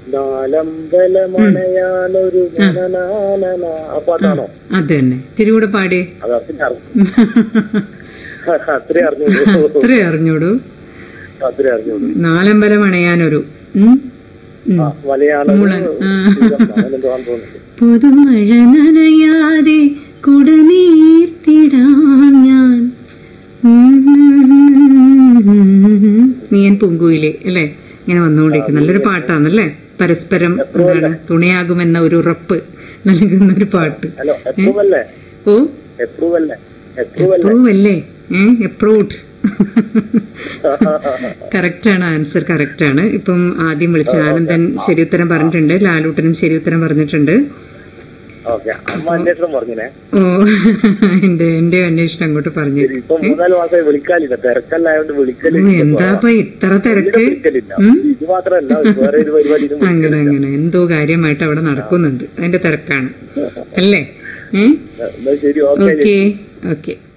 നാലമ്പലമണയാനൊരു നനനാനന. ആ പാട്ടാണോ അത് തന്നെ ഇത്തിരി കൂടെ പാടിയേ അത് അത്രേ അറിഞ്ഞു അത്രേ അറിഞ്ഞു അത്രേ അറിഞ്ഞോടൂ അത്രേ അറിഞ്ഞു നാലമ്പലം അണയാനൊരു ഉം? ഉം. മലയാളം മുളൻ. ആ. അങ്ങനെന്തോ ആണെന്ന് തോന്നുന്നു പുതുമഴ നനയാതെ കുടനീർത്തിടാം ഞാൻ നീയൻ പൂങ്കുയിലെ അല്ലേ ഇങ്ങനെ വന്നുകൊണ്ടിരിക്കും നല്ലൊരു പാട്ടാണല്ലേ പരസ്പരം എന്താണ് തുണയാകുമെന്ന ഒരു ഉറപ്പ് നൽകുന്ന ഒരു പാട്ട് ഹലോ എപ്രൂവ് അല്ലേ ഓ എപ്രൂവ് അല്ലേ എപ്രൂവ് അല്ലേ അപ്രൂവ് അല്ലേ ഏ അപ്രൂവ്ഡ് കറക്റ്റാണ് ആൻസർ കറക്റ്റാണ് ഇപ്പം ആദ്യം വിളിച്ച ആനന്ദൻ ശരി ഉത്തരം പറഞ്ഞിട്ടുണ്ട് ലാലൂട്ടനും ശരി ഉത്തരം പറഞ്ഞിട്ടുണ്ട് ഓക്കെ അമ്മ അന്വേഷണം പറഞ്ഞിനെ ഓ എന്റെ എന്റെ അന്വേഷണം അങ്ങോട്ട് പറഞ്ഞു ശരി, ഇപ്പൊ മൂന്നാല് മാസമായി വിളിക്കാലില്ല തിരക്കല്ലായോണ്ട് ഓ, വിളിക്കലില്ല എന്താപ്പ ഇത്ര തിരക്ക് വിളിക്കലില്ല ഇത് മാത്രമല്ല വേറെ ഒരു പരിപാടിയിലും അങ്ങനെ അങ്ങനെ എന്തോ കാര്യമായിട്ട് അവിടെ നടക്കുന്നുണ്ട് അതിന്റെ തിരക്കാണ് അല്ലേ ഏ എന്നാ ശരി ഓക്കെ ഓക്കെ ഓക്കെ